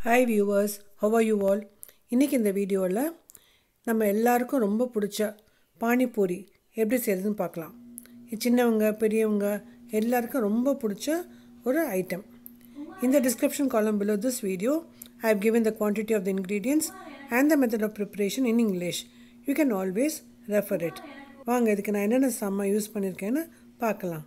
Hi viewers how are you all இன்றைக்கி இந்த வீடியோவில் நம்ம எல்லாருக்கும் ரொம்ப பிடிச்ச பானிபூரி எப்படி செய்கிறதுன்னு பார்க்கலாம் இது சின்னவங்க பெரியவங்க எல்லாருக்கும் ரொம்ப பிடிச்ச ஒரு ஐட்டம் இந்த டிஸ்கிரிப்ஷன் காலம் below this video I have given the quantity of the ingredients and the method of preparation in English. You can always refer it. வாங்க இதுக்கு நான் என்னென்ன சாமான் யூஸ் பண்ணியிருக்கேன்னு பார்க்கலாம்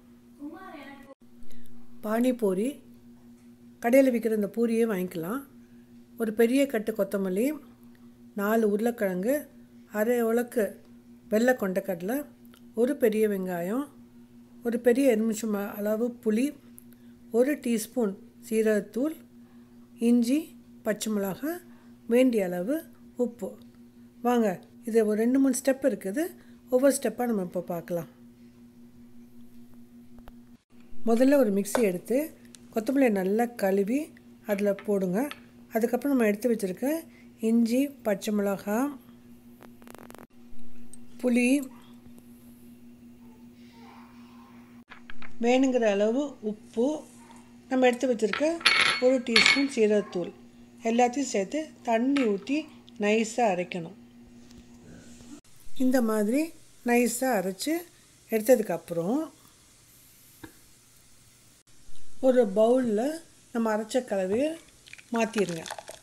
பானிபூரி கடையில் விற்கிற இந்த பூரியே வாங்கிக்கலாம் ஒரு பெரிய கட்டு கொத்தமல்லி நாலு உருளைக்கிழங்கு அரை உலக்கு வெள்ளை கொண்டக்கடலை ஒரு பெரிய வெங்காயம் ஒரு பெரிய எலுமிச்சம் அளவு புளி ஒரு டீஸ்பூன் சீரகத்தூள் இஞ்சி பச்சை மிளகாய் வேண்டிய அளவு உப்பு வாங்க இது ஒரு ரெண்டு மூணு ஸ்டெப் இருக்குது ஒவ்வொரு ஸ்டெப்பாக நம்ம இப்போ பார்க்கலாம் முதல்ல ஒரு மிக்ஸி எடுத்து கொத்தமல்லியை நல்லா கழுவி அதில் போடுங்க அதுக்கப்புறம் நம்ம எடுத்து வச்சுருக்க இஞ்சி பச்சை மிளகாய் புளி வேணுங்கிற அளவு உப்பு நம்ம எடுத்து வச்சுருக்க ஒரு டீஸ்பூன் சீரகத்தூள் எல்லாத்தையும் சேர்த்து தண்ணி ஊற்றி நைஸாக அரைக்கணும் இந்த மாதிரி நைஸாக அரைச்சி எடுத்ததுக்கப்புறம் ஒரு பவுலில் நம்ம அரைச்ச கலவையை மாற்றிடுங்க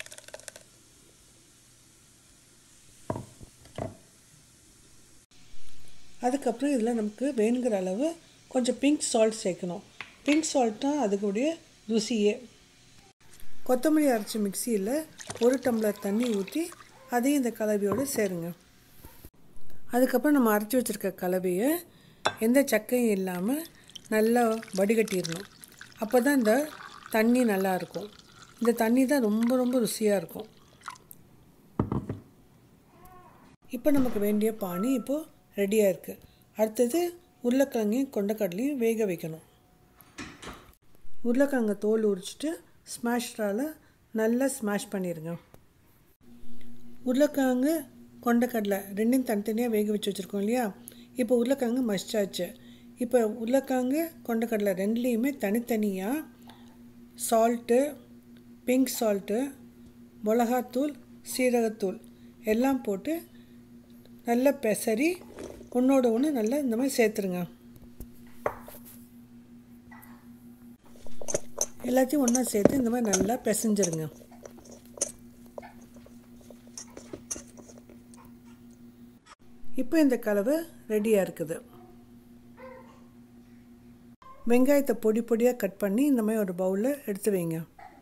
அதுக்கப்புறம் இதில் நமக்கு வேணுங்கிற அளவு கொஞ்சம் பிங்க் சால்ட் சேர்க்கணும் பிங்க் சால்ட் தான் அதுக்குடைய ருசியே கொத்தமல்லி அரைச்ச மிக்சியில் ஒரு டம்ளர் தண்ணி ஊற்றி அதையும் இந்த கலவையோடு சேருங்க அதுக்கப்புறம் நம்ம அரைச்சி வச்சுருக்க கலவையை எந்த சக்கையும் இல்லாமல் நல்லா வடிகட்டிடணும் அப்போ தான் இந்த தண்ணி நல்லாயிருக்கும் இந்த தண்ணி தான் ரொம்ப ரொம்ப ருசியாக இருக்கும் இப்போ நமக்கு வேண்டிய பானி இப்போது ரெடியாக இருக்குது அடுத்தது உருளைக்கிழங்கையும் கொண்டக்கடலையும் வேக வைக்கணும் உருளைக்கிழங்கை தோல் உரிச்சிட்டு ஸ்மாஷரால் நல்லா ஸ்மாஷ் பண்ணிடுங்க உருளைக்கிழங்கு கொண்டக்கடலை ரெண்டையும் தனித்தனியாக வேக வச்சு வச்சுருக்கோம் இல்லையா இப்போ உருளைக்கிழங்கு மஸ்டாச்சு இப்போ உருளைக்கிழங்கு கொண்டக்கடலை ரெண்டுலேயுமே தனித்தனியாக சால்ட்டு பிங்க் சால்ட்டு மிளகாத்தூள் சீரகத்தூள் எல்லாம் போட்டு நல்லா பெசரி ஒன்றோட ஒன்று நல்லா இந்த மாதிரி சேர்த்துருங்க எல்லாத்தையும் ஒன்றா சேர்த்து இந்த மாதிரி நல்லா பிசைஞ்சிருங்க இப்போ இந்த கலவை ரெடியாக இருக்குது வெங்காயத்தை பொடி பொடியாக கட் பண்ணி இந்த மாதிரி ஒரு பவுலில் எடுத்து வைங்க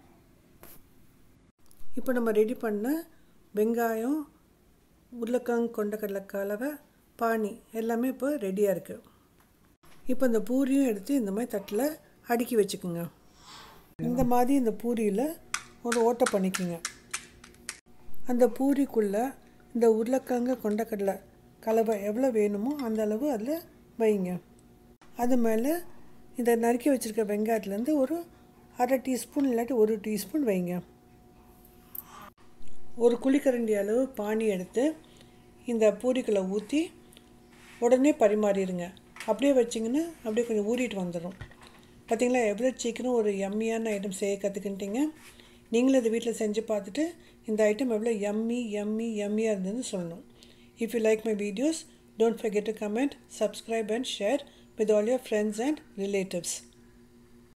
இப்போ நம்ம ரெடி பண்ண வெங்காயம் உருளைக்கிழங்கு கொண்டக்கடலை கலவை பானி எல்லாமே இப்போ ரெடியாக இருக்குது இப்போ இந்த பூரியும் எடுத்து இந்த மாதிரி தட்டில் அடுக்கி வச்சுக்கோங்க இந்த மாதிரி இந்த பூரியில் ஒரு ஓட்டை பண்ணிக்கோங்க அந்த பூரிக்குள்ளே இந்த உருளைக்கிழங்கு கொண்டக்கடலை கலவை எவ்வளோ வேணுமோ அந்த அளவு அதில் வைங்க அது மேலே இந்த நறுக்கி வச்சுருக்க வெங்காயத்துலேருந்து ஒரு அரை டீஸ்பூன் இல்லாட்டி ஒரு டீஸ்பூன் வைங்க ஒரு குழிக்கரண்டி அளவு பானி எடுத்து இந்த பூரிக்குள்ளே ஊற்றி உடனே பரிமாறிடுங்க அப்படியே வச்சிங்கன்னா அப்படியே கொஞ்சம் ஊறிட்டு வந்துடும் பார்த்திங்களா எவ்வளோ சீக்கிரம் ஒரு எம்மியான ஐட்டம் செய்ய கற்றுக்கிட்டீங்க நீங்களும் இதை வீட்டில் செஞ்சு பார்த்துட்டு இந்த ஐட்டம் எவ்வளோ எம்மி எம்மி எம்மியாக இருந்ததுன்னு சொல்லணும் if you like my videos don't forget to comment subscribe and share with all your friends and relatives.